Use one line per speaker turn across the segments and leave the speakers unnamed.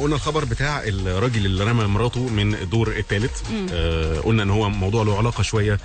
قلنا الخبر بتاع الراجل اللي رمى مراته من الدور الثالث آه قلنا ان هو موضوع له علاقه شويه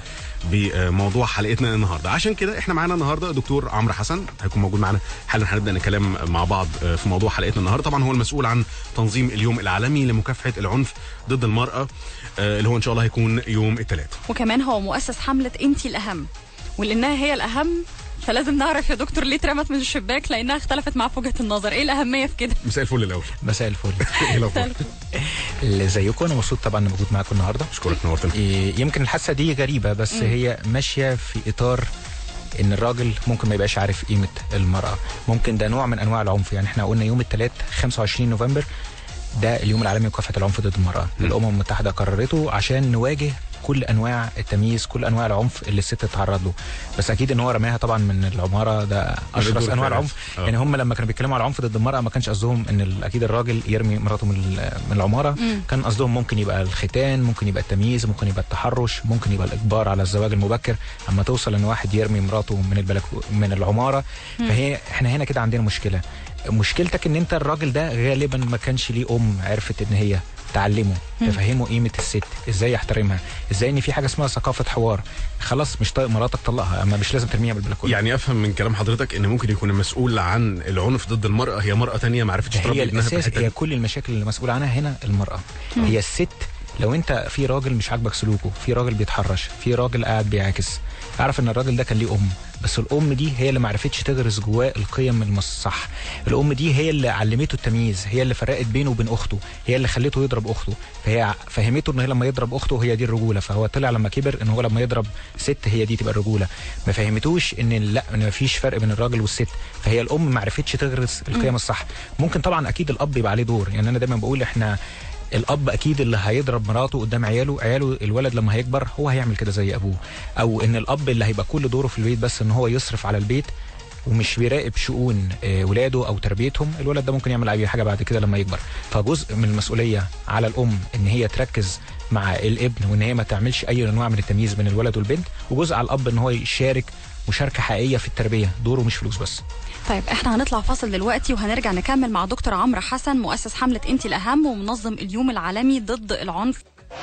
بموضوع حلقتنا النهارده عشان كده احنا معانا النهارده دكتور عمرو حسن هيكون موجود معانا حالا هنبدا نتكلم مع بعض آه، في موضوع حلقتنا النهارده طبعا هو المسؤول عن تنظيم اليوم العالمي لمكافحه العنف ضد المراه آه، اللي هو ان شاء الله هيكون يوم الثلاث
وكمان هو مؤسس حمله انتي الاهم ولانها هي الاهم فلازم نعرف يا دكتور ليه اترمت من الشباك لانها اختلفت مع في وجهه النظر ايه الاهميه في كده
مساء الفل الاول
مساء الفل
ايه الاخبار
اللي زيكم انا مبسوط طبعا اني موجود معاكم النهارده
اشكرك نورتنا
إيه، يمكن الحادثه دي غريبه بس هي ماشيه في اطار ان الراجل ممكن ما يبقاش عارف قيمه المراه ممكن ده نوع من انواع العنف يعني احنا قلنا يوم الثلاث 25 نوفمبر ده اليوم العالمي لمكافحه العنف ضد المراه الامم المتحده قررته عشان نواجه كل انواع التمييز كل انواع العنف اللي الست تتعرض له بس اكيد ان هو رماها طبعا من العماره ده اشرس
الدور
انواع
الثالث.
العنف
آه.
يعني هم لما كانوا بيتكلموا على العنف ضد المراه ما كانش قصدهم ان ال- اكيد الراجل يرمي مراته من ال- من العماره
مم.
كان قصدهم ممكن يبقى الختان ممكن يبقى التمييز ممكن يبقى التحرش ممكن يبقى الاجبار على الزواج المبكر اما توصل ان واحد يرمي مراته من البلكو من العماره فهي احنا هنا كده عندنا مشكله مشكلتك ان انت الراجل ده غالبا ما كانش ليه ام عرفت ان هي تعلمه تفهمه قيمه الست ازاي يحترمها ازاي ان في حاجه اسمها ثقافه حوار خلاص مش طايق مراتك طلقها اما مش لازم ترميها بالبلكونه
يعني افهم من كلام حضرتك ان ممكن يكون المسؤول عن العنف ضد المراه هي مراه تانية ما عرفتش
هي
تربي ابنها في
الاساس
الحته
هي
دي
كل المشاكل اللي مسؤول عنها هنا المراه هي الست لو انت في راجل مش عاجبك سلوكه في راجل بيتحرش في راجل قاعد بيعاكس اعرف ان الراجل ده كان ليه ام بس الام دي هي اللي ما عرفتش تغرس جواه القيم الصح الام دي هي اللي علمته التمييز هي اللي فرقت بينه وبين اخته هي اللي خلته يضرب اخته فهي ع- فهمته ان هي لما يضرب اخته هي دي الرجوله فهو طلع لما كبر ان هو لما يضرب ست هي دي تبقى الرجوله ما فهمتوش ان لا ان مفيش فرق بين الراجل والست فهي الام ما عرفتش تغرس القيم الصح ممكن طبعا اكيد الاب يبقى عليه دور يعني انا دايما بقول احنا الاب اكيد اللي هيضرب مراته قدام عياله عياله الولد لما هيكبر هو هيعمل كده زي ابوه او ان الاب اللي هيبقى كل دوره في البيت بس ان هو يصرف على البيت ومش بيراقب شؤون آه، ولاده او تربيتهم الولد ده ممكن يعمل اي حاجه بعد كده لما يكبر فجزء من المسؤوليه على الام ان هي تركز مع الابن وان هي ما تعملش اي انواع من التمييز بين الولد والبنت وجزء على الاب ان هو يشارك مشاركه حقيقيه في التربيه دوره مش فلوس بس
طيب احنا هنطلع فاصل دلوقتي وهنرجع نكمل مع دكتور عمرو حسن مؤسس حمله انتي الاهم ومنظم اليوم العالمي ضد العنف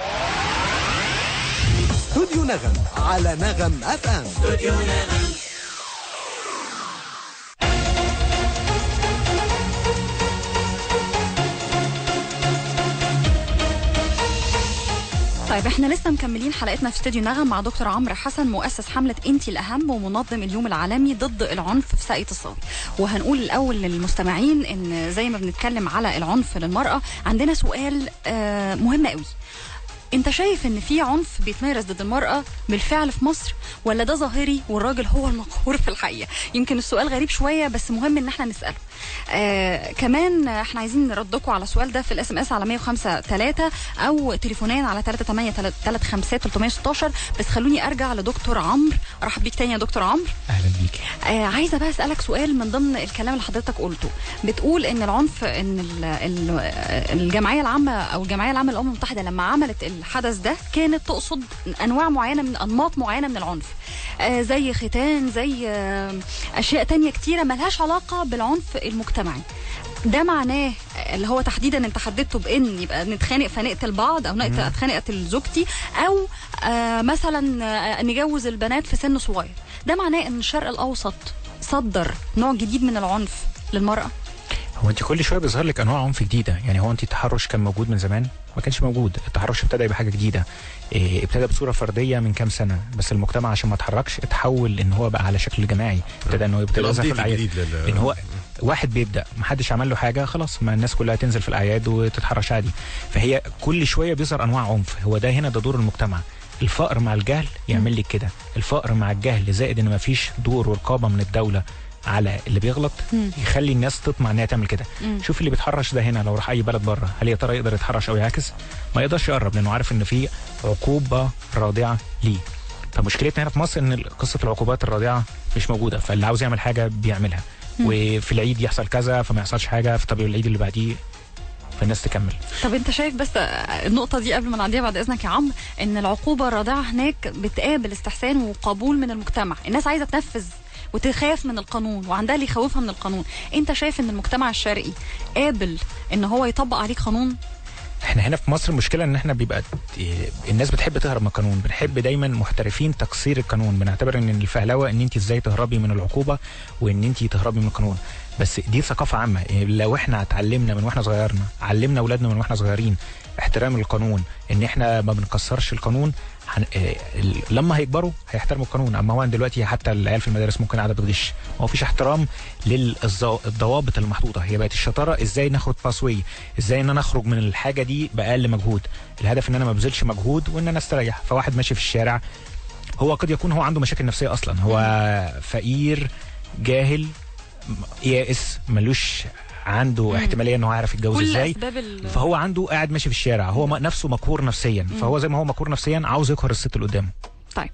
استوديو نغم على نغم اف ام
طيب احنا لسه مكملين حلقتنا في استوديو نغم مع دكتور عمرو حسن مؤسس حمله انتي الاهم ومنظم اليوم العالمي ضد العنف في ساقية الصاوي وهنقول الاول للمستمعين ان زي ما بنتكلم على العنف للمراه عندنا سؤال آه، مهم قوي انت شايف ان في عنف بيتمارس ضد المراه بالفعل في مصر ولا ده ظاهري والراجل هو المقهور في الحقيقه يمكن السؤال غريب شويه بس مهم ان احنا نساله آه كمان احنا عايزين نردكم على السؤال ده في الاس ام اس على 105 3 او تليفونيا على 38 35 316 بس خلوني ارجع لدكتور عمرو ارحب بيك تاني يا دكتور عمرو
اهلا بيك
آه عايزه بقى اسالك سؤال من ضمن الكلام اللي حضرتك قلته بتقول ان العنف ان ال- ال- الجمعيه العامه او الجمعيه العامه للامم المتحده لما عملت الحدث ده كانت تقصد انواع معينه من انماط معينه من العنف آه زي ختان زي آه اشياء تانية كتيره ملهاش علاقه بالعنف المجتمعي ده معناه اللي هو تحديدا انت حددته بان يبقى نتخانق فنقتل بعض او نقت- اتخانق اقتل زوجتي او آه مثلا آه نجوز البنات في سن صغير ده معناه ان الشرق الاوسط صدر نوع جديد من العنف للمراه
هو انت كل شويه بيظهر لك انواع عنف جديده يعني هو انت التحرش كان موجود من زمان ما كانش موجود التحرش ابتدى يبقى حاجه جديده إيه ابتدى بصوره فرديه من كام سنه بس المجتمع عشان ما اتحركش اتحول ان هو بقى على شكل جماعي ابتدى انه يبتدى يظهر في
الابديت
الاعياد
الجديد لل-
ان هو واحد بيبدا ما حدش عمل له حاجه خلاص ما الناس كلها تنزل في الاعياد وتتحرش عادي فهي كل شويه بيظهر انواع عنف هو ده هنا ده دور المجتمع الفقر مع الجهل يعمل لك كده الفقر مع الجهل زائد ان ما فيش دور ورقابه من الدوله على اللي بيغلط
مم.
يخلي الناس تطمع انها تعمل كده
مم.
شوف اللي بيتحرش ده هنا لو راح اي بلد بره هل يا ترى يقدر يتحرش او يعاكس ما يقدرش يقرب لانه عارف ان في عقوبه رادعه ليه فمشكلتنا هنا في مصر ان قصه العقوبات الرادعه مش موجوده فاللي عاوز يعمل حاجه بيعملها وفي العيد يحصل كذا فما يحصلش حاجه فطب العيد اللي بعديه فالناس تكمل
طب انت شايف بس النقطة دي قبل ما نعديها بعد اذنك يا عمرو ان العقوبة الرادعة هناك بتقابل استحسان وقبول من المجتمع، الناس عايزة تنفذ وتخاف من القانون وعندها اللي يخوفها من القانون انت شايف ان المجتمع الشرقي قابل ان هو يطبق عليه قانون
احنا هنا في مصر المشكله ان احنا بيبقى إيه، الناس بتحب تهرب من القانون بنحب دايما محترفين تقصير القانون بنعتبر ان الفهلوه ان انت ازاي تهربي من العقوبه وان انت تهربي من القانون بس دي ثقافه عامه إيه، لو احنا اتعلمنا من واحنا صغيرنا علمنا اولادنا من واحنا صغيرين احترام القانون ان احنا ما بنكسرش القانون هن... إيه، ال- لما هيكبروا هيحترموا القانون اما هو دلوقتي حتى العيال في المدارس ممكن قاعده بتغش ما فيش احترام للضوابط المحطوطه هي بقت الشطاره ازاي ناخد باسوي ازاي ان انا اخرج من الحاجه دي باقل مجهود الهدف ان انا ما بذلش مجهود وان انا استريح فواحد ماشي في الشارع هو قد يكون هو عنده مشاكل نفسيه اصلا هو فقير جاهل م- يائس ملوش عنده احتماليه انه هيعرف يتجوز
كل
ازاي
اسباب ال...
فهو عنده قاعد ماشي في الشارع هو م- نفسه مقهور نفسيا فهو زي ما هو مقهور نفسيا عاوز يقهر الست اللي قدامه
طيب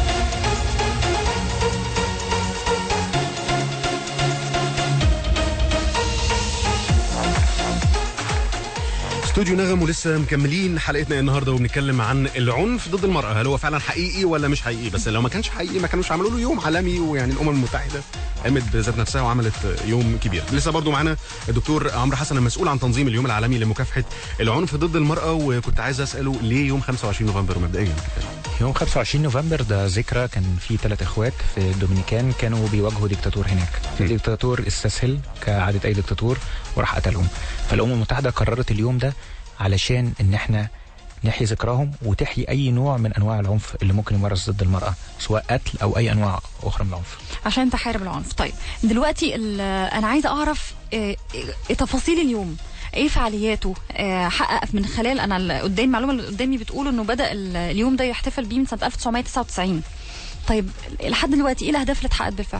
استوديو نغم ولسه مكملين حلقتنا النهارده وبنتكلم عن العنف ضد المراه هل هو فعلا حقيقي ولا مش حقيقي بس لو ما كانش حقيقي ما كانوش عملوا له يوم عالمي ويعني الامم المتحده قامت بذات نفسها وعملت يوم كبير لسه برضو معانا الدكتور عمرو حسن المسؤول عن تنظيم اليوم العالمي لمكافحه العنف ضد المراه وكنت عايز اساله ليه يوم 25 نوفمبر مبدئيا
يوم 25 نوفمبر ده ذكرى كان في ثلاث اخوات في الدومينيكان كانوا بيواجهوا ديكتاتور هناك الديكتاتور استسهل كعادة اي ديكتاتور وراح قتلهم فالامم المتحده قررت اليوم ده علشان ان احنا نحيي ذكراهم وتحيي اي نوع من انواع العنف اللي ممكن يمارس ضد المراه سواء قتل او اي انواع اخرى من العنف
عشان تحارب العنف طيب دلوقتي ال- انا عايزه اعرف آه، آه، تفاصيل اليوم ايه فعالياته آه، حقق من خلال انا ال- قدامي المعلومه اللي قدامي بتقول انه بدا ال- اليوم ده يحتفل بيه من سنه 1999 طيب لحد دلوقتي ايه الاهداف اللي اتحققت بالفعل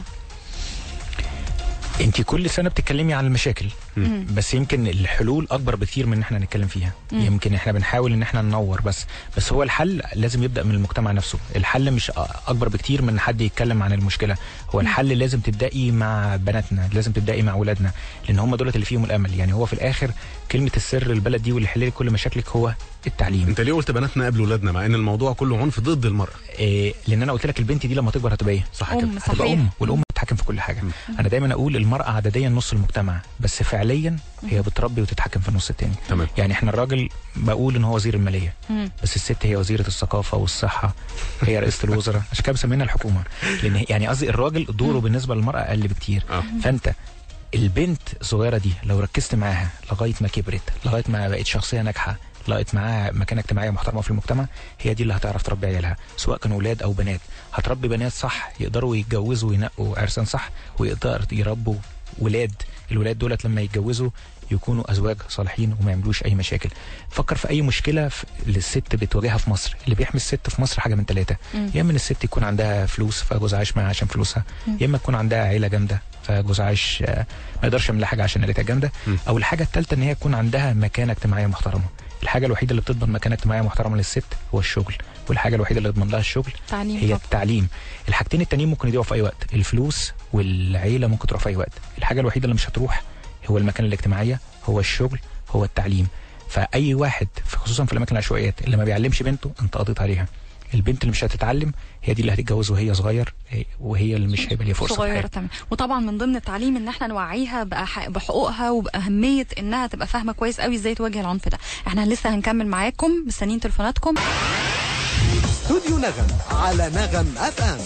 انت كل سنه بتتكلمي عن المشاكل بس يمكن الحلول اكبر بكتير من ان احنا نتكلم فيها يمكن احنا بنحاول ان احنا ننور بس بس هو الحل لازم يبدا من المجتمع نفسه الحل مش أ- اكبر بكتير من حد يتكلم عن المشكله هو الحل لازم تبداي مع بناتنا لازم تبداي مع اولادنا لان هم دولت اللي فيهم الامل يعني هو في الاخر كلمه السر البلد دي واللي يحل لك كل مشاكلك هو التعليم
انت ليه قلت بناتنا قبل ولادنا مع ان الموضوع كله عنف ضد المراه
إيه لان انا قلت لك البنت دي لما تكبر هتبقى ايه
صح
أم،
كده
صحيح.
هتبقى ام والام بتتحكم في كل حاجه انا دايما اقول المراه عدديا نص المجتمع بس فعليا هي بتربي وتتحكم في النص التاني
تمام
يعني احنا الراجل بقول ان هو وزير الماليه
مم.
بس الست هي وزيره الثقافه والصحه هي رئيسه الوزراء عشان كده مسمينها الحكومه لان هي- يعني قصدي الراجل دوره بالنسبه للمراه اقل بكتير
اه
فانت البنت الصغيره دي لو ركزت معاها لغايه ما كبرت لغايه ما بقت شخصيه ناجحه لقيت معاها مكانه اجتماعيه محترمه في المجتمع هي دي اللي هتعرف تربي عيالها سواء كانوا اولاد او بنات هتربي بنات صح يقدروا يتجوزوا وينقوا عرسان صح ويقدر يربوا ولاد الولاد دولت لما يتجوزوا يكونوا ازواج صالحين وما يعملوش اي مشاكل فكر في اي مشكله في اللي الست بتواجهها في مصر اللي بيحمي الست في مصر حاجه من ثلاثه يا اما ان الست يكون عندها فلوس فجوزها عايش معاها عشان فلوسها يا اما تكون عندها عيله جامده فجوزها عايش آه، ما يقدرش يعمل لها حاجه عشان عيلتها جامده
م.
او الحاجه الثالثه ان هي يكون عندها مكانه اجتماعيه محترمه الحاجه الوحيده اللي بتضمن مكانه اجتماعيه محترمه للست هو الشغل والحاجه الوحيده اللي تضمن لها الشغل
تعليم
هي
طبعا.
التعليم الحاجتين التانيين ممكن يضيعوا في اي وقت الفلوس والعيله ممكن تروح في اي وقت الحاجه الوحيده اللي مش هتروح هو المكان الاجتماعيه هو الشغل هو التعليم فاي واحد في خصوصا في الاماكن العشوائيات اللي ما بيعلمش بنته انت قضيت عليها البنت اللي مش هتتعلم هي دي اللي هتتجوز وهي صغير هي- وهي اللي مش هيبقى ليها فرصه في
صغيره
الحياة.
تمام وطبعا من ضمن التعليم ان احنا نوعيها بأح- بحقوقها وباهميه انها تبقى فاهمه كويس قوي ازاي تواجه العنف ده احنا لسه هنكمل معاكم مستنيين تليفوناتكم
استوديو نغم على نغم اف ام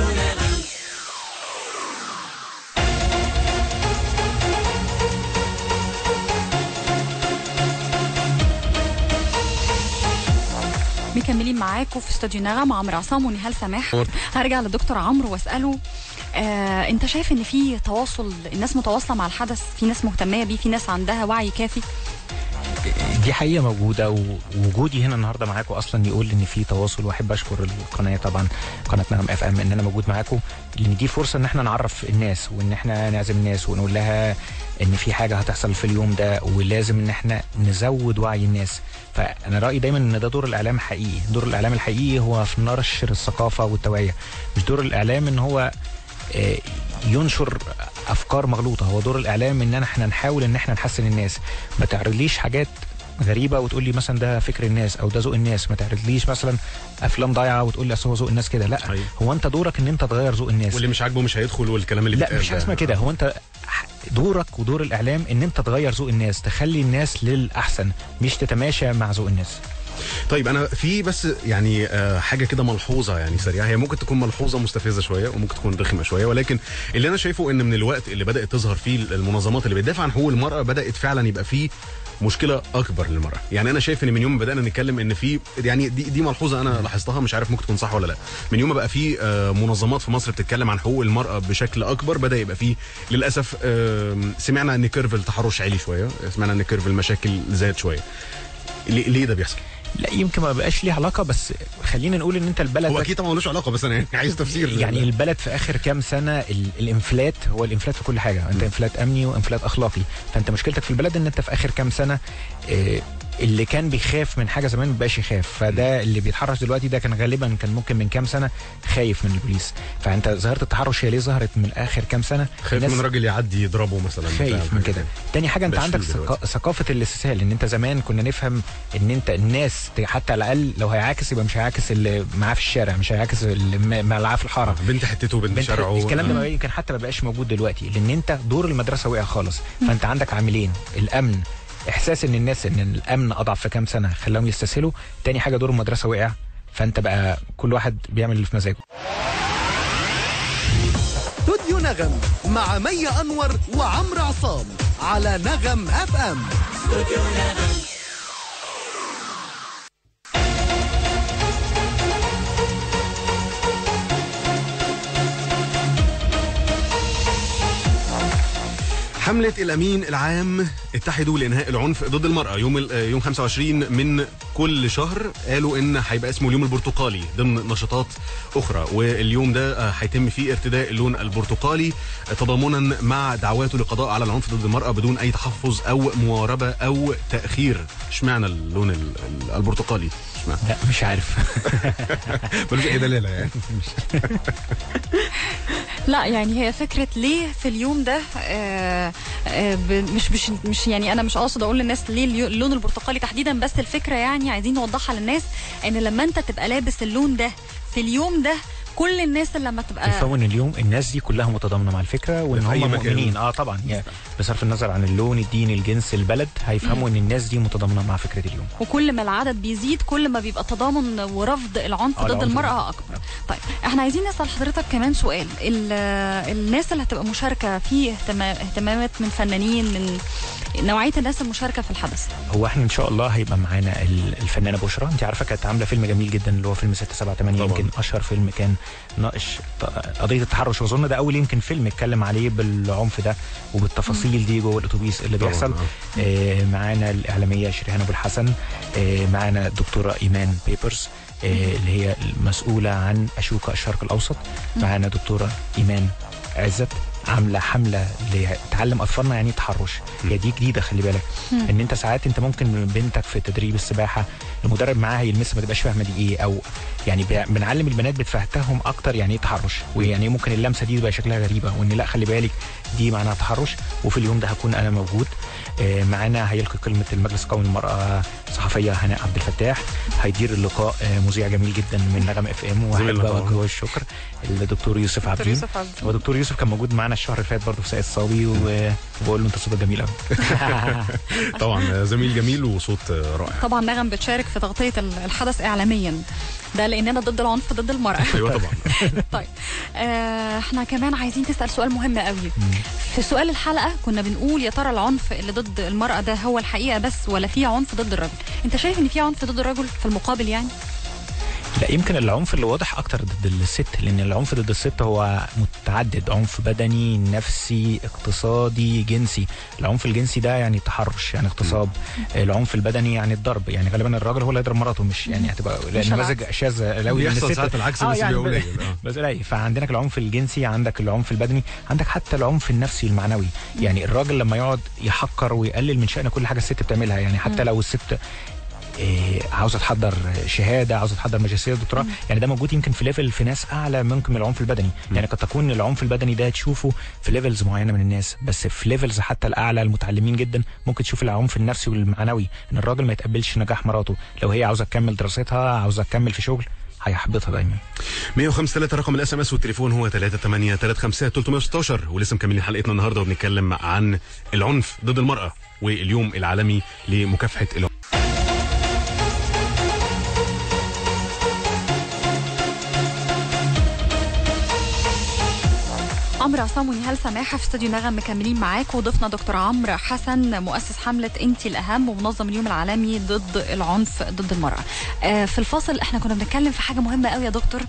مكملين معاكم في استوديو نغم عمرو عصام ونهال سماح هرجع للدكتور عمرو واساله آه انت شايف ان في تواصل الناس متواصله مع الحدث في ناس مهتميه بيه في ناس عندها وعي كافي
دي حقيقه موجوده ووجودي هنا النهارده معاكم اصلا يقول ان في تواصل واحب اشكر القناه طبعا قناه نغم اف ام ان انا موجود معاكم لان دي فرصه ان احنا نعرف الناس وان احنا نعزم الناس ونقول لها ان في حاجه هتحصل في اليوم ده ولازم ان احنا نزود وعي الناس فانا رايي دايما ان ده دور الاعلام حقيقي دور الاعلام الحقيقي هو في نشر الثقافه والتوعيه مش دور الاعلام ان هو آه، ينشر افكار مغلوطه هو دور الاعلام ان احنا نحاول ان احنا نحسن الناس ما تعرضليش حاجات غريبه وتقول لي مثلا ده فكر الناس او ده ذوق الناس ما تعرضليش مثلا افلام ضايعه وتقول لي اصل هو ذوق الناس كده لا
أيوة.
هو انت دورك ان انت تغير ذوق الناس
واللي مش عاجبه مش هيدخل والكلام اللي
لا
بيتقال
مش حاجه
ده.
اسمها كده هو انت دورك ودور الاعلام ان انت تغير ذوق الناس تخلي الناس للاحسن مش تتماشى مع ذوق الناس
طيب انا في بس يعني آه، حاجه كده ملحوظه يعني سريعه هي ممكن تكون ملحوظه مستفزه شويه وممكن تكون رخمه شويه ولكن اللي انا شايفه ان من الوقت اللي بدات تظهر فيه المنظمات اللي بتدافع عن حقوق المراه بدات فعلا يبقى فيه مشكله اكبر للمراه يعني انا شايف ان من يوم ما بدانا نتكلم ان في يعني دي دي ملحوظه انا لاحظتها مش عارف ممكن تكون صح ولا لا من يوم ما بقى في آه، منظمات في مصر بتتكلم عن حقوق المراه بشكل اكبر بدا يبقى في للاسف آم، سمعنا ان كيرف التحرش عالي شويه سمعنا ان كيرف المشاكل زاد شويه ليه ليه ده بيحصل
لا يمكن ما بقاش ليه علاقه بس خلينا نقول ان انت البلد
هو
ده-
اكيد طبعا ملوش علاقه بس انا يعني عايز تفسير
يعني البلد في اخر كام سنه ال- الانفلات هو الانفلات في كل حاجه انت انفلات امني وانفلات اخلاقي فانت مشكلتك في البلد ان انت في اخر كام سنه آه، اللي كان بيخاف من حاجه زمان ما بقاش يخاف فده اللي بيتحرش دلوقتي ده كان غالبا كان ممكن من كام سنه خايف من البوليس فانت ظاهره التحرش هي ليه ظهرت من اخر كام سنه
خايف
الناس
من راجل يعدي يضربه مثلا بتاع
خايف من
حاجة
كده تاني حاجه انت
بقاش
عندك
فيه دلوقتي.
ثقا- ثقافه الاستسهال ان انت زمان كنا نفهم ان انت الناس ت- حتى على الاقل لو هيعاكس يبقى مش هيعاكس اللي معاه في الشارع مش هيعاكس اللي م- معاه في الحاره
بنت حتته بنت
بنت
شرعه
الكلام ده
آه.
ما يمكن حتى ما بقاش موجود دلوقتي لان انت دور المدرسه وقع خالص فانت عندك عاملين الامن احساس ان الناس ان الامن اضعف في كام سنه خلاهم يستسهلوا تاني حاجه دور المدرسه وقع فانت بقى كل واحد بيعمل اللي في مزاجه
استوديو نغم مع مي انور وعمرو عصام على نغم اف ام
حملة الأمين العام اتحدوا لإنهاء العنف ضد المرأة يوم ال- آه، يوم 25 من كل شهر قالوا إن هيبقى اسمه اليوم البرتقالي ضمن نشاطات أخرى واليوم ده آه، هيتم فيه ارتداء اللون البرتقالي آه، تضامنا مع دعواته للقضاء على العنف ضد المرأة بدون أي تحفظ أو مواربة أو تأخير اشمعنى اللون ال- ال- البرتقالي اشمعنى
لا مش عارف
ملوش أي دلالة يعني
لا يعني هي فكرة ليه في اليوم ده آه آه ب- مش مش مش يعني أنا مش قاصد أقول للناس ليه اليو- اللون البرتقالي تحديدا بس الفكرة يعني عايزين نوضحها للناس إن لما أنت تبقى لابس اللون ده في اليوم ده كل الناس اللي لما تبقى
يفهموا ان اليوم الناس دي كلها متضامنه مع الفكره وان
في أي
هم
مكان.
مؤمنين اه طبعا يعني بصرف النظر عن اللون الدين الجنس البلد هيفهموا ان الناس دي متضامنه مع فكره اليوم
وكل ما العدد بيزيد كل ما بيبقى تضامن ورفض العنف
آه،
ضد
العنف
المرأة أكبر طيب احنا عايزين نسأل حضرتك كمان سؤال ال- الناس اللي هتبقى مشاركة في اهتمام اهتمامات من فنانين من نوعية الناس المشاركة في الحدث
هو احنا ان شاء الله هيبقى معانا ال- الفنانه بشرى انت عارفه كانت عامله فيلم جميل جدا اللي هو فيلم 678
طبعاً.
يمكن اشهر فيلم كان ناقش ط- قضيه التحرش واظن ده اول يمكن فيلم اتكلم عليه بالعنف ده وبالتفاصيل دي جوه الاتوبيس اللي
طبعاً،
بيحصل
آه.
آه معانا الاعلاميه شريهان ابو الحسن آه معانا الدكتوره ايمان بيبرز آه اللي هي المسؤوله عن اشوكا الشرق الاوسط معانا دكتوره ايمان عزت عامله حمله لتعلم اطفالنا يعني إيه تحرش هي دي جديده خلي بالك ان انت ساعات انت ممكن بنتك في تدريب السباحه المدرب معاها يلمسها ما تبقاش فاهمه دي ايه او يعني بي- بنعلم البنات بتفهمهم اكتر يعني ايه تحرش ويعني إيه ممكن اللمسه دي تبقى شكلها غريبه وان لا خلي بالك دي معناها تحرش وفي اليوم ده هكون انا موجود آه، معانا هيلقي كلمه المجلس القومي للمراه صحفيه هناء عبد الفتاح هيدير اللقاء آه، مذيع جميل جدا من نغم اف ام
زميلنا
واحب
طبعاً.
اوجه الشكر الدكتور يوسف عبدين هو دكتور يوسف كان موجود معانا الشهر اللي فات برضه في ساقية الصاوي و- وبقول له انت صوتك جميل قوي
طبعا آه، زميل جميل وصوت آه، رائع
طبعا نغم بتشارك في تغطية ال- الحدث إعلاميا ده لأننا ضد العنف ضد المرأة
ايوه طبعا
طيب آه، احنا كمان عايزين نسأل سؤال مهم قوي في سؤال الحلقة كنا بنقول يا ترى العنف اللي ضد المرأة ده هو الحقيقة بس ولا في عنف ضد الرجل انت شايف ان في عنف ضد الرجل في المقابل يعني
لا يمكن العنف اللي واضح اكتر ضد الست لان العنف ضد الست هو متعدد عنف بدني نفسي اقتصادي جنسي العنف الجنسي ده يعني تحرش يعني اغتصاب العنف البدني يعني الضرب يعني غالبا الراجل هو اللي يضرب مراته مش يعني هتبقى لان نماذج شاذ قوي لأن
بيحصل
الست-
ساعات العكس
آه
بس
يعني
بيبقى
ب-
قليل آه.
بس قليل فعندك العنف الجنسي عندك العنف البدني عندك حتى العنف النفسي المعنوي يعني الراجل لما يقعد يحقر ويقلل من شأن كل حاجه الست بتعملها يعني حتى لو الست إيه عاوزه تحضر شهاده عاوزه تحضر ماجستير دكتوراه يعني ده موجود يمكن في ليفل في ناس اعلى ممكن من العنف البدني يعني قد تكون العنف البدني ده تشوفه في ليفلز معينه من الناس بس في ليفلز حتى الاعلى المتعلمين جدا ممكن تشوف العنف النفسي والمعنوي ان الراجل ما يتقبلش نجاح مراته لو هي عاوزه تكمل دراستها عاوزه تكمل في شغل هيحبطها دايما
105 3 رقم الاس ام اس والتليفون هو 38 35 316 ولسه مكملين حلقتنا النهارده وبنتكلم عن العنف ضد المراه واليوم العالمي لمكافحه العنف
عمرو عصام ونهال سماحه في استوديو نغم مكملين معاك وضيفنا دكتور عمرو حسن مؤسس حمله انت الاهم ومنظم اليوم العالمي ضد العنف ضد المراه. آه في الفاصل احنا كنا بنتكلم في حاجه مهمه قوي يا دكتور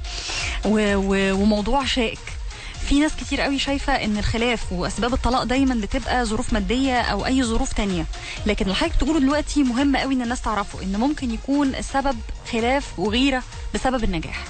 و و وموضوع شائك. في ناس كتير قوي شايفه ان الخلاف واسباب الطلاق دايما بتبقى ظروف ماديه او اي ظروف تانية لكن اللي حضرتك تقوله دلوقتي مهم قوي ان الناس تعرفه ان ممكن يكون السبب خلاف وغيره بسبب النجاح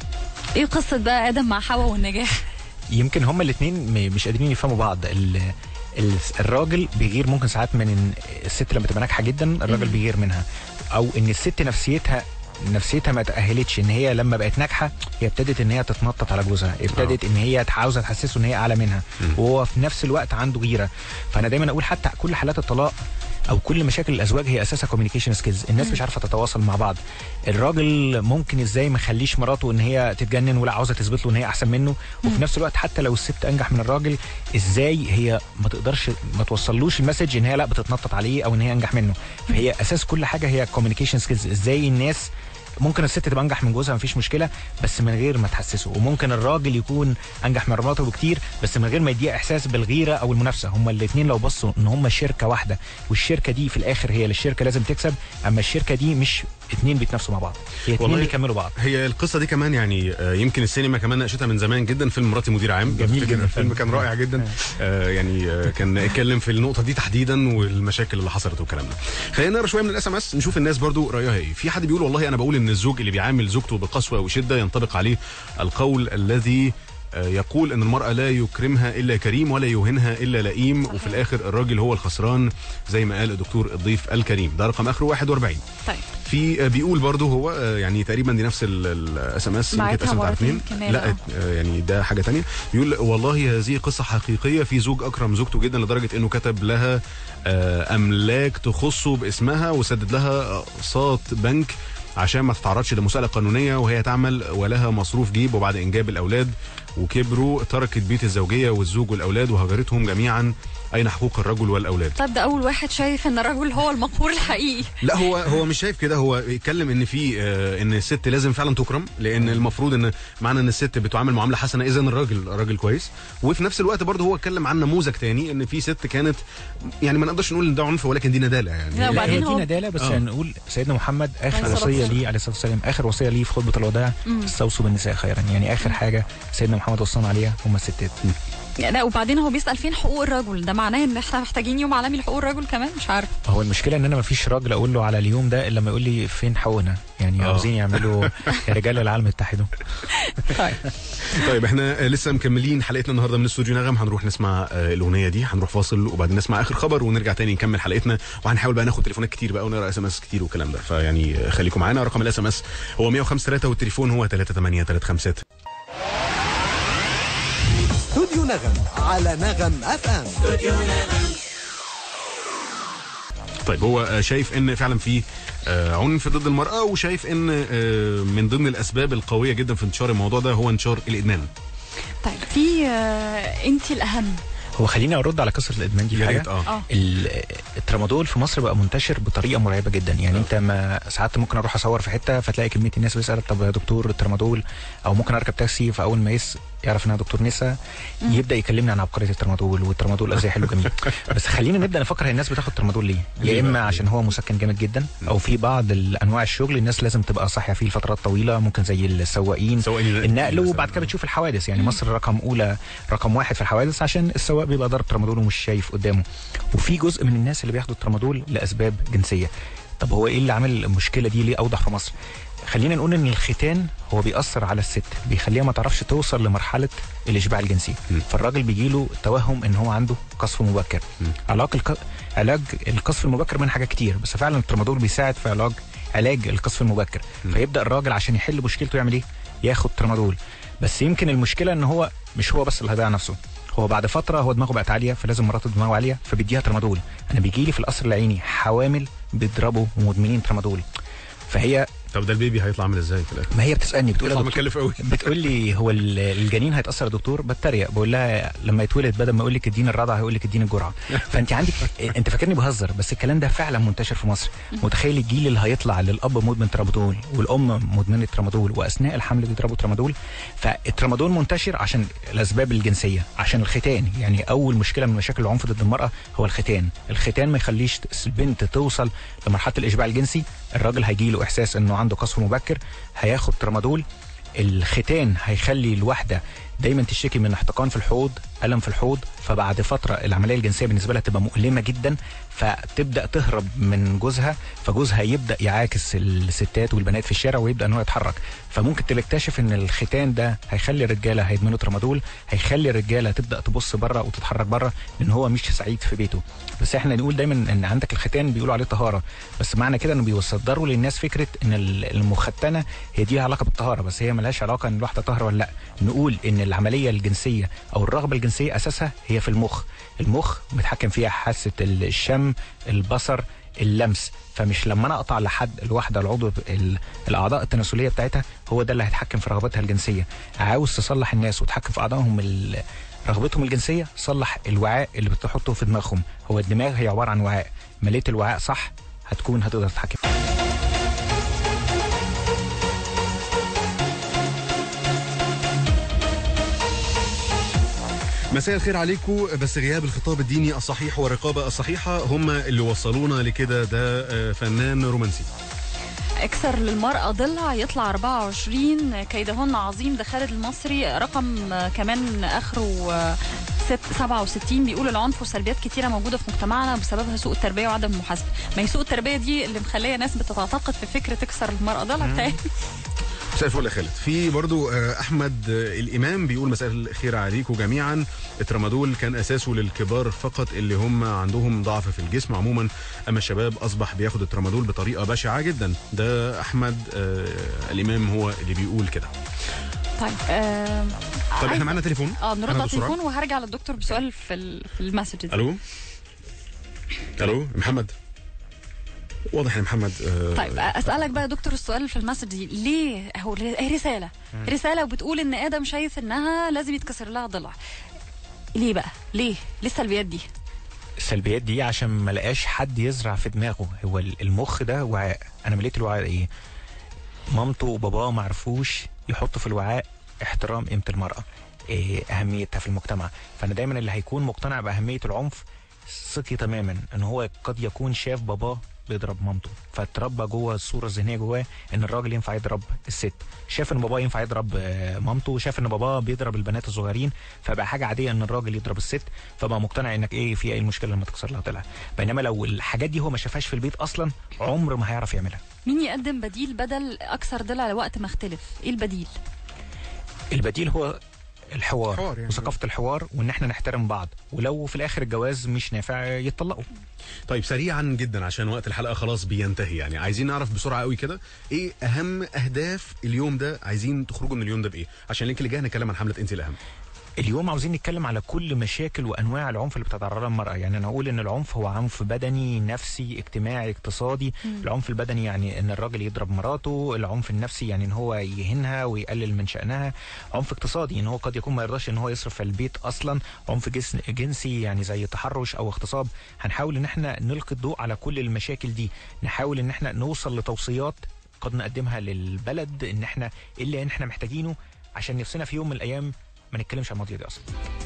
ايه قصه بقى ادم مع حواء والنجاح
يمكن هما الاثنين مش قادرين يفهموا بعض ال ال- الراجل بيغير ممكن ساعات من إن الست لما تبقى ناجحه جدا الراجل
مم.
بيغير منها او ان الست نفسيتها نفسيتها ما تاهلتش ان هي لما بقت ناجحه هي ابتدت ان هي تتنطط على جوزها ابتدت ان هي عاوزه تحسسه ان هي اعلى منها
مم.
وهو في نفس الوقت عنده غيره فانا دايما اقول حتى كل حالات الطلاق او كل مشاكل الازواج هي اساسها كوميونيكيشن سكيلز الناس مش عارفه تتواصل مع بعض الراجل ممكن ازاي ما يخليش مراته ان هي تتجنن ولا عاوزه تثبت له ان هي احسن منه وفي نفس الوقت حتى لو الست انجح من الراجل ازاي هي ما تقدرش ما توصلوش المسج ان هي لا بتتنطط عليه او ان هي انجح منه فهي اساس كل حاجه هي كوميونيكيشن سكيلز ازاي الناس ممكن الست تبقى انجح من جوزها مفيش مشكله بس من غير ما تحسسه وممكن الراجل يكون انجح من مراته بكتير بس من غير ما يديها احساس بالغيره او المنافسه هما الاثنين لو بصوا ان هما شركه واحده والشركه دي في الاخر هي للشركه لازم تكسب اما الشركه دي مش اتنين بيتنافسوا مع بعض هي اتنين
والله
بيكملوا بعض
هي القصه دي كمان يعني آه، يمكن السينما كمان ناقشتها من زمان جدا فيلم مراتي مدير عام
جميل
أفتكر
جدا
الفيلم
الفيلم.
كان رائع جدا آه يعني آه كان اتكلم في النقطه دي تحديدا والمشاكل اللي حصلت والكلام ده خلينا نقرا شويه من الاس ام اس نشوف الناس برضو رايها ايه في حد بيقول والله انا بقول ان الزوج اللي بيعامل زوجته بقسوه وشده ينطبق عليه القول الذي آه، يقول ان المراه لا يكرمها الا كريم ولا يهنها الا لئيم
صحيح.
وفي الاخر الراجل هو الخسران زي ما قال الدكتور الضيف الكريم ده رقم اخره 41
طيب
في آه، بيقول برضه هو آه، يعني تقريبا دي نفس الاس ام اس
بعتها مرتين كمان،
لا
آه.
آه، يعني ده حاجه تانية بيقول والله هذه قصه حقيقيه في زوج اكرم زوجته جدا لدرجه انه كتب لها آه، املاك تخصه باسمها وسدد لها اقساط بنك عشان ما تتعرضش لمساءله قانونيه وهي تعمل ولها مصروف جيب وبعد انجاب الاولاد وكبروا تركت بيت الزوجيه والزوج والاولاد وهجرتهم جميعا اين حقوق الرجل والاولاد
طيب ده اول واحد شايف ان الرجل هو المقهور الحقيقي
لا هو هو مش شايف كده هو يتكلم ان في آه، ان الست لازم فعلا تكرم لان المفروض ان معنى ان الست بتعامل معامله حسنه اذا الراجل راجل كويس وفي نفس الوقت برضه هو اتكلم عن نموذج تاني ان في ست كانت يعني ما نقدرش نقول ان ده عنف ولكن دي نداله يعني
لا،
لا
وبعدين
هي
هو-
دي ندالة بس
آه.
نقول سيدنا محمد
عليه
اخر
الصلاة
وصيه
والسلام.
ليه عليه الصلاه والسلام اخر وصيه ليه في خطبه الوداع
مم.
استوصوا بالنساء خيرا يعني اخر حاجه سيدنا محمد وصانا عليها هم الستات
لا وبعدين هو بيسال فين حقوق الرجل ده معناه ان احنا محتاجين يوم عالمي لحقوق الرجل كمان مش عارف
هو المشكله ان انا ما فيش راجل اقول له على اليوم ده الا لما يقول لي فين حقوقنا يعني
آه.
عاوزين يعملوا رجال العالم اتحدوا
طيب
طيب احنا آه، لسه مكملين حلقتنا النهارده من استوديو نغم هنروح نسمع آه، الاغنيه دي هنروح فاصل وبعدين نسمع اخر خبر ونرجع تاني نكمل حلقتنا وهنحاول بقى ناخد تليفونات كتير بقى ونقرا اس ام اس كتير والكلام ده فيعني آه، خليكم معانا رقم الاس ام اس هو 105 3 والتليفون هو 38 356
استوديو نغم على نغم اف ام
طيب هو آه، شايف ان فعلا في آه، عنف ضد المراه وشايف ان آه، من ضمن الاسباب القويه جدا في انتشار الموضوع ده هو انتشار الادمان
طيب في آه انت الاهم
هو خليني ارد على قصه الادمان دي في
يا
حاجه
ريت اه
اه
ال- الترامادول في مصر بقى منتشر بطريقه مرعبه جدا يعني انت ما ساعات ممكن اروح اصور في حته فتلاقي كميه الناس بتسال طب يا دكتور الترامادول او ممكن اركب تاكسي فاول ما يس يعرف انها دكتور نسا يبدا يكلمني عن عبقريه الترامادول والترامادول ازاي حلو جميل بس خلينا نبدا نفكر هي الناس بتاخد ترامادول ليه
ليه
يا اما
بقى؟
عشان هو مسكن جامد جدا او في بعض انواع الشغل الناس لازم تبقى صاحيه فيه لفترات طويله ممكن زي السواقين
سواء
النقل وبعد كده بتشوف الحوادث يعني مصر رقم اولى رقم واحد في الحوادث عشان السواق بيبقى ضارب ترامادول ومش شايف قدامه وفي جزء من الناس اللي بياخدوا الترامادول لاسباب جنسيه طب هو ايه اللي عامل المشكله دي ليه اوضح في مصر خلينا نقول ان الختان هو بيأثر على الست بيخليها ما تعرفش توصل لمرحله الاشباع الجنسي
مم.
فالراجل بيجي له توهم ان هو عنده قصف مبكر
مم.
علاج الق... علاج القصف المبكر من حاجات كتير بس فعلا الترامادول بيساعد في علاج علاج القذف المبكر فيبدا الراجل عشان يحل مشكلته يعمل ايه ياخد ترامادول بس يمكن المشكله ان هو مش هو بس اللي هيضيع نفسه هو بعد فتره هو دماغه بقت عاليه فلازم مراته دماغه عاليه فبيديها ترامادول انا بيجي لي في القصر العيني حوامل بيضربوا ومدمنين ترامادول فهي
طب ده البيبي هيطلع عامل ازاي في الاخر؟
ما هي بتسالني بتقول يا
يطلع
دكتور
مكلف قوي
بتقول لي هو ال- الجنين هيتاثر يا دكتور بتريق بقول لها لما يتولد بدل ما يقول لك اديني الرضع هيقول لك اديني الجرعه فانت عندك انت فاكرني بهزر بس الكلام ده فعلا منتشر في مصر متخيل الجيل اللي هيطلع للاب مدمن ترامادول والام مدمنه ترامادول واثناء الحمل بيضربوا ترامادول فالترامادول منتشر عشان الاسباب الجنسيه عشان الختان يعني اول مشكله من مشاكل العنف ضد المراه هو الختان الختان ما يخليش البنت توصل لمرحله الاشباع الجنسي الراجل هيجي له احساس انه عنده قصف مبكر هياخد ترامادول الختان هيخلي الواحده دايما تشتكي من احتقان في الحوض الم في الحوض فبعد فتره العمليه الجنسيه بالنسبه لها تبقى مؤلمه جدا فتبدا تهرب من جوزها فجوزها يبدا يعاكس الستات والبنات في الشارع ويبدا ان هو يتحرك فممكن تكتشف ان الختان ده هيخلي الرجاله هيدمنوا ترامادول هيخلي الرجاله تبدا تبص بره وتتحرك بره لان هو مش سعيد في بيته بس احنا نقول دايما ان عندك الختان بيقولوا عليه طهاره بس معنى كده انه بيصدروا للناس فكره ان المختنه هي دي لها علاقه بالطهاره بس هي ملهاش علاقه ان الواحده طاهره ولا لا نقول ان العمليه الجنسيه او الرغبه الجنسيه اساسها هي في المخ المخ متحكم فيها حاسه الشم البصر اللمس فمش لما انا اقطع لحد الواحده العضو ال- الاعضاء التناسليه بتاعتها هو ده اللي هيتحكم في رغبتها الجنسيه عاوز تصلح الناس وتحكم في اعضائهم ال- رغبتهم الجنسيه صلح الوعاء اللي بتحطه في دماغهم هو الدماغ هي عباره عن وعاء مليت الوعاء صح هتكون هتقدر تتحكم
مساء الخير عليكم بس غياب الخطاب الديني الصحيح والرقابه الصحيحه هم اللي وصلونا لكده ده آه، فنان رومانسي
اكسر للمرأة ضلع يطلع 24 كيدهن عظيم ده خالد المصري رقم آه، كمان اخره آه، ست- 67 بيقول العنف وسلبيات كتيرة موجودة في مجتمعنا بسببها سوء التربية وعدم المحاسبة ما هي سوء التربية دي اللي مخلية ناس بتعتقد في فكرة تكسر المرأة ضلع بتاعي
مساء الفل يا خالد في برضو آه، احمد آه، الامام بيقول مساء الخير عليكم جميعا الترامادول كان اساسه للكبار فقط اللي هم عندهم ضعف في الجسم عموما اما الشباب اصبح بياخد الترامادول بطريقه بشعه جدا ده احمد آه، الامام هو اللي بيقول كده
طيب آه
طب
عايزة-
احنا معانا تليفون
اه نرد
هناخده
على
بسرعة.
التليفون وهرجع للدكتور بسؤال في ال- في المسجز
الو الو محمد واضح يا محمد آه،
طيب اسالك بقى يا دكتور السؤال في المسج دي ليه هو ر- هي رساله رساله وبتقول ان ادم شايف انها لازم يتكسر لها ضلع ليه بقى ليه ليه السلبيات دي
السلبيات دي عشان ما لقاش حد يزرع في دماغه هو المخ ده وعاء انا مليت الوعاء ايه مامته وباباه ما عرفوش يحطوا في الوعاء احترام قيمه المراه إيه اهميتها في المجتمع فانا دايما اللي هيكون مقتنع باهميه العنف ثقي تماما ان هو قد يكون شاف باباه بيضرب مامته فاتربى جوه الصوره الذهنيه جواه ان الراجل ينفع يضرب الست شاف ان باباه ينفع يضرب آه، مامته وشاف ان باباه بيضرب البنات الصغيرين فبقى حاجه عاديه ان الراجل يضرب الست فبقى مقتنع انك ايه في اي مشكله لما تكسر لها ضلع بينما لو الحاجات دي هو ما شافهاش في البيت اصلا عمر ما هيعرف يعملها
مين يقدم بديل بدل اكثر ضلع لوقت ما اختلف ايه البديل
البديل هو الحوار,
الحوار يعني.
وثقافه الحوار وان احنا نحترم بعض ولو في الاخر الجواز مش نافع يتطلقوا
طيب سريعا جدا عشان وقت الحلقه خلاص بينتهي يعني عايزين نعرف بسرعه قوي كده ايه اهم اهداف اليوم ده عايزين تخرجوا من اليوم ده بايه عشان اللينك اللي جاي هنتكلم عن حمله انت الاهم
اليوم عاوزين نتكلم على كل مشاكل وانواع العنف اللي بتتعرض لها المراه يعني انا اقول ان العنف هو عنف بدني نفسي اجتماعي اقتصادي العنف البدني يعني ان الراجل يضرب مراته العنف النفسي يعني ان هو يهينها ويقلل من شانها عنف اقتصادي ان هو قد يكون ما يرضاش ان هو يصرف في البيت اصلا عنف جس- جنسي يعني زي تحرش او اغتصاب هنحاول ان احنا نلقي الضوء على كل المشاكل دي نحاول ان احنا نوصل لتوصيات قد نقدمها للبلد ان احنا إيه اللي احنا محتاجينه عشان نفسنا في يوم من الايام ما نتكلمش عن المواضيع دي اصلا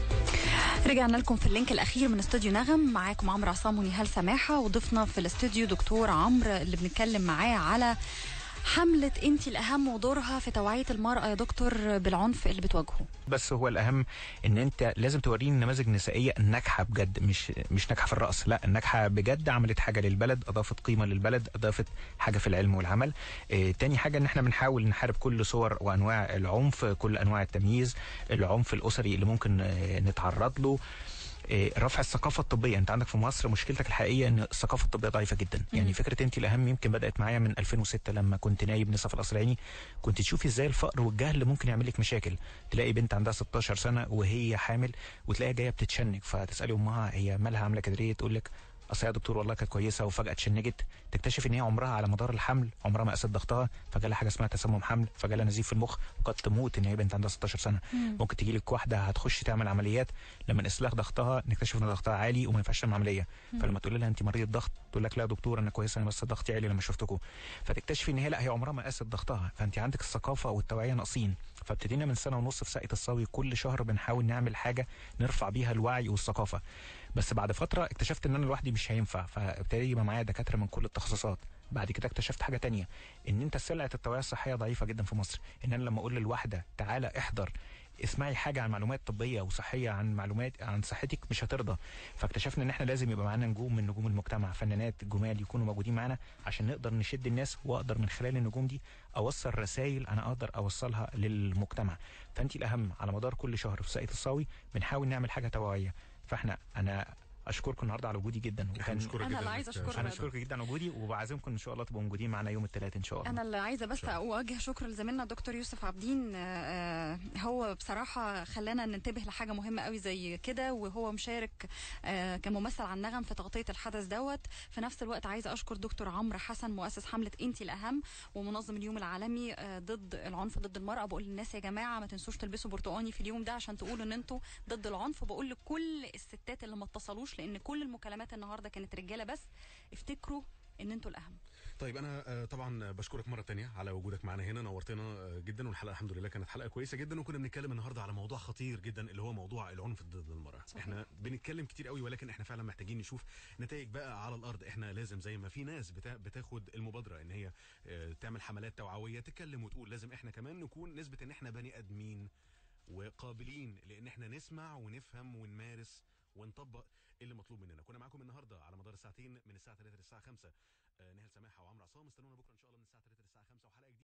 رجعنا لكم في اللينك الاخير من استوديو نغم معاكم عمرو عصام ونهال سماحه وضيفنا في الاستوديو دكتور عمرو اللي بنتكلم معاه على حملة انت الأهم ودورها في توعية المرأة يا دكتور بالعنف اللي بتواجهه
بس هو الاهم ان انت لازم توريني نماذج نسائيه ناجحه بجد مش مش ناجحه في الراس لا ناجحه بجد عملت حاجه للبلد اضافت قيمه للبلد اضافت حاجه في العلم والعمل آه تاني حاجه ان احنا بنحاول نحارب كل صور وانواع العنف كل انواع التمييز العنف الاسري اللي ممكن آه نتعرض له إيه، رفع الثقافه الطبيه انت عندك في مصر مشكلتك الحقيقيه ان الثقافه الطبيه ضعيفه جدا يعني فكره انت الاهم يمكن بدات معايا من 2006 لما كنت نايب نسا في القصر العيني كنت تشوفي ازاي الفقر والجهل ممكن يعمل لك مشاكل تلاقي بنت عندها 16 سنه وهي حامل وتلاقيها جايه بتتشنج فتسالي امها هي مالها عامله كده ليه تقول لك اصل يا دكتور والله كانت كويسه وفجاه اتشنجت تكتشف ان هي عمرها على مدار الحمل عمرها ما قاست ضغطها فجالها حاجه اسمها تسمم حمل فجالها نزيف في المخ وقد تموت ان هي بنت عندها 16 سنه ممكن تجي لك واحده هتخش تعمل عمليات لما نقيس لها ضغطها نكتشف ان ضغطها عالي وما ينفعش تعمل عمليه فلما تقول لها انت مريض ضغط تقول لك لا يا دكتور انا كويسه انا بس ضغطي عالي لما شفتكم فتكتشفي ان هي لا هي عمرها ما قاست ضغطها فانت عندك الثقافه والتوعيه ناقصين فابتدينا من سنه ونص في ساقية الصاوي كل شهر بنحاول نعمل حاجه نرفع بيها الوعي والثقافه بس بعد فتره اكتشفت ان انا لوحدي مش هينفع فابتدي يبقى معايا دكاتره من كل التخصصات بعد كده اكتشفت حاجه تانية ان انت سلعه التوعيه الصحيه ضعيفه جدا في مصر ان انا لما اقول للواحده تعالى احضر اسمعي حاجه عن معلومات طبيه وصحيه عن معلومات عن صحتك مش هترضى فاكتشفنا ان احنا لازم يبقى معانا نجوم من نجوم المجتمع فنانات جمال يكونوا موجودين معانا عشان نقدر نشد الناس واقدر من خلال النجوم دي اوصل رسائل انا اقدر اوصلها للمجتمع فانت الاهم على مدار كل شهر في ساقية الصاوي بنحاول نعمل حاجه توعيه فاحنا انا اشكركم النهارده على وجودي جدا
احنا بنشكرك
أنا
جدا
اللي عايزة
إنك
أشكرك.
انا
شاركت.
اشكرك جدا على وجودي وبعزمكم ان شاء الله تبقوا موجودين معانا يوم الثلاث ان شاء الله
انا اللي عايزه بس اوجه شكر لزميلنا الدكتور يوسف عابدين آه، هو بصراحه خلانا ننتبه لحاجه مهمه قوي زي كده وهو مشارك آه، كممثل عن نغم في تغطيه الحدث دوت في نفس الوقت عايزه اشكر دكتور عمرو حسن مؤسس حمله انتي الاهم ومنظم اليوم العالمي آه، ضد العنف ضد المراه بقول للناس يا جماعه ما تنسوش تلبسوا برتقاني في اليوم ده عشان تقولوا ان انتوا ضد العنف وبقول لكل الستات اللي ما اتصلوش لان كل المكالمات النهارده كانت رجاله بس افتكروا ان انتوا الاهم
طيب انا آه، طبعا بشكرك مره تانية على وجودك معنا هنا نورتنا آه، جدا والحلقه الحمد لله كانت حلقه كويسه جدا وكنا بنتكلم النهارده على موضوع خطير جدا اللي هو موضوع العنف ضد المراه
صحيح.
احنا بنتكلم كتير قوي ولكن احنا فعلا محتاجين نشوف نتائج بقى على الارض احنا لازم زي ما في ناس بتا... بتاخد المبادره ان هي آه، تعمل حملات توعويه تتكلم وتقول لازم احنا كمان نكون نثبت ان احنا بني ادمين وقابلين لان احنا نسمع ونفهم ونمارس ونطبق اللي مطلوب مننا كنا معاكم النهارده على مدار ساعتين من الساعه 3 للساعه 5 آه، نهال سماحه وعمرو عصام استنونا بكره ان شاء الله من الساعه 3 للساعه 5 وحلقه جديده